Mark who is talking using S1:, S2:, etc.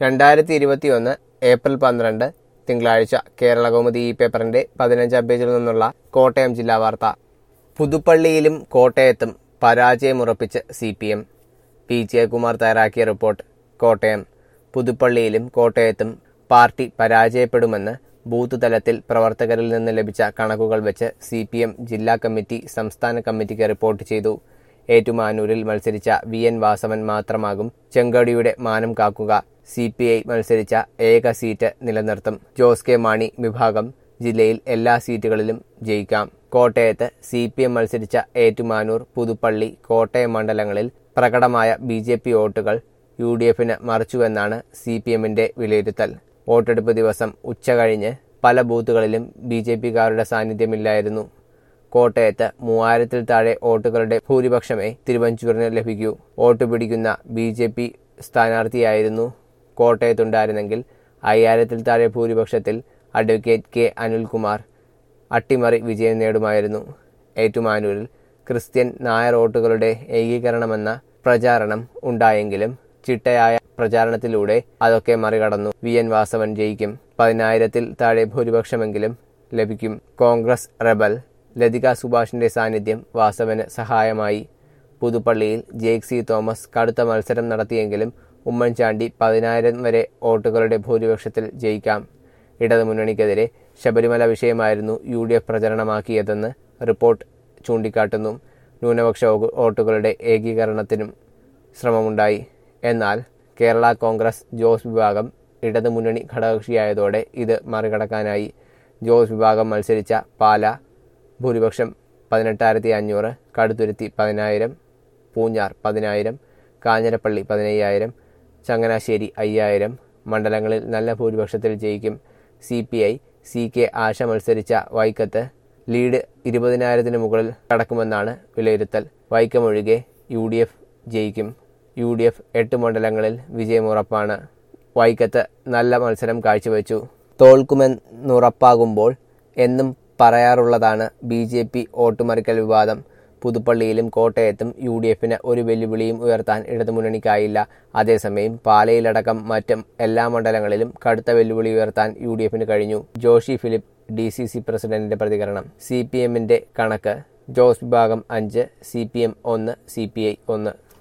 S1: രണ്ടായിരത്തി ഇരുപത്തിയൊന്ന് ഏപ്രിൽ പന്ത്രണ്ട് തിങ്കളാഴ്ച കേരളകൗമുദി ഈ പേപ്പറിന്റെ പതിനഞ്ചാം പേജിൽ നിന്നുള്ള കോട്ടയം ജില്ലാ വാർത്ത പുതുപ്പള്ളിയിലും കോട്ടയത്തും പരാജയമുറപ്പിച്ച് C P M P Jayakumar തയ്യാറാക്കിയ റിപ്പോർട്ട് കോട്ടയം പുതുപ്പള്ളിയിലും കോട്ടയത്തും പാർട്ടി പരാജയപ്പെടുമെന്ന് ബൂത്ത് തലത്തിൽ പ്രവർത്തകരിൽ നിന്ന് ലഭിച്ച കണക്കുകൾ വെച്ച് സി പി എം ജില്ലാ കമ്മിറ്റി സംസ്ഥാന കമ്മിറ്റിക്ക് റിപ്പോർട്ട് ചെയ്തു ഏറ്റുമാനൂരിൽ മത്സരിച്ച വി എൻ വാസവൻ മാത്രമാകും ചെങ്കടിയുടെ മാനം കാക്കുക സി പി ഐ മത്സരിച്ച ഏക സീറ്റ് നിലനിർത്തും ജോസ് കെ മാണി വിഭാഗം ജില്ലയിൽ എല്ലാ സീറ്റുകളിലും ജയിക്കാം കോട്ടയത്ത് സി പി എം മത്സരിച്ച ഏറ്റുമാനൂർ പുതുപ്പള്ളി കോട്ടയം മണ്ഡലങ്ങളിൽ പ്രകടമായ ബി ജെ പി വോട്ടുകൾ യു ഡി എഫിന് മറിച്ചുവെന്നാണ് സി പി എമ്മിന്റെ വിലയിരുത്തൽ വോട്ടെടുപ്പ് ദിവസം ഉച്ചകഴിഞ്ഞ് പല ബൂത്തുകളിലും ബി ജെ പിക്കാരുടെ സാന്നിധ്യമില്ലായിരുന്നു കോട്ടയത്ത് മൂവായിരത്തിൽ താഴെ വോട്ടുകളുടെ ഭൂരിപക്ഷമേ തിരുവഞ്ചൂരിന് ലഭിക്കൂ വോട്ട് പിടിക്കുന്ന ബി ജെ പി സ്ഥാനാർത്ഥിയായിരുന്നു കോട്ടയത്തുണ്ടായിരുന്നെങ്കിൽ അയ്യായിരത്തിൽ താഴെ ഭൂരിപക്ഷത്തിൽ അഡ്വക്കേറ്റ് കെ അനിൽകുമാർ അട്ടിമറി വിജയം നേടുമായിരുന്നു ഏറ്റുമാനൂരിൽ ക്രിസ്ത്യൻ നായർ വോട്ടുകളുടെ ഏകീകരണമെന്ന പ്രചാരണം ഉണ്ടായെങ്കിലും ചിട്ടയായ പ്രചാരണത്തിലൂടെ അതൊക്കെ മറികടന്നു വി എൻ വാസവൻ ജയിക്കും പതിനായിരത്തിൽ താഴെ ഭൂരിപക്ഷമെങ്കിലും ലഭിക്കും കോൺഗ്രസ് റെബൽ ലതിക സുഭാഷിന്റെ സാന്നിധ്യം വാസവന് സഹായമായി പുതുപ്പള്ളിയിൽ ജേക്ക് സി തോമസ് കടുത്ത മത്സരം നടത്തിയെങ്കിലും ഉമ്മൻചാണ്ടി പതിനായിരം വരെ വോട്ടുകളുടെ ഭൂരിപക്ഷത്തിൽ ജയിക്കാം ഇടതുമുന്നണിക്കെതിരെ ശബരിമല വിഷയമായിരുന്നു യു ഡി എഫ് പ്രചരണമാക്കിയതെന്ന് റിപ്പോർട്ട് ചൂണ്ടിക്കാട്ടുന്നു ന്യൂനപക്ഷ വോ- വോട്ടുകളുടെ ഏകീകരണത്തിനും ശ്രമമുണ്ടായി എന്നാൽ കേരള കോൺഗ്രസ് ജോസ് വിഭാഗം ഇടതുമുന്നണി ഘടകകക്ഷിയായതോടെ ഇത് മറികടക്കാനായി ജോസ് വിഭാഗം മത്സരിച്ച പാല ഭൂരിപക്ഷം പതിനെട്ടായിരത്തി അഞ്ഞൂറ് കടുത്തുരുത്തി പതിനായിരം പൂഞ്ഞാർ പതിനായിരം കാഞ്ഞിരപ്പള്ളി പതിനയ്യായിരം ചങ്ങനാശ്ശേരി അയ്യായിരം മണ്ഡലങ്ങളിൽ നല്ല ഭൂരിപക്ഷത്തിൽ ജയിക്കും C P I C K Asha മത്സരിച്ച വൈക്കത്ത് ലീഡ് ഇരുപതിനായിരത്തിന് മുകളിൽ കടക്കുമെന്നാണ് വിലയിരുത്തൽ വൈക്കമൊഴികെ യു ഡി എഫ് ജയിക്കും യു ഡി എഫ് എട്ട് മണ്ഡലങ്ങളിൽ വിജയമുറപ്പാണ് വൈക്കത്ത് നല്ല മത്സരം കാഴ്ചവെച്ചു തോൽക്കുമെന്നുറപ്പാകുമ്പോൾ എന്നും പറയാറുള്ളതാണ് ബി ജെ പി വോട്ടുമറിക്കൽ വിവാദം പുതുപ്പള്ളിയിലും കോട്ടയത്തും യു ഡി എഫിന് ഒരു വെല്ലുവിളിയും ഉയർത്താൻ ഇടതുമുന്നണിക്കായില്ല അതേസമയം പാലയിലടക്കം മറ്റും എല്ലാ മണ്ഡലങ്ങളിലും കടുത്ത വെല്ലുവിളി ഉയർത്താൻ യു ഡി എഫിന് കഴിഞ്ഞു Joshi Philip D C C പ്രസിഡന്റിന്റെ പ്രതികരണം സി പി എമ്മിന്റെ കണക്ക് ജോസ് വിഭാഗം അഞ്ച് സി പി എം ഒന്ന് സി പി ഐ ഒന്ന്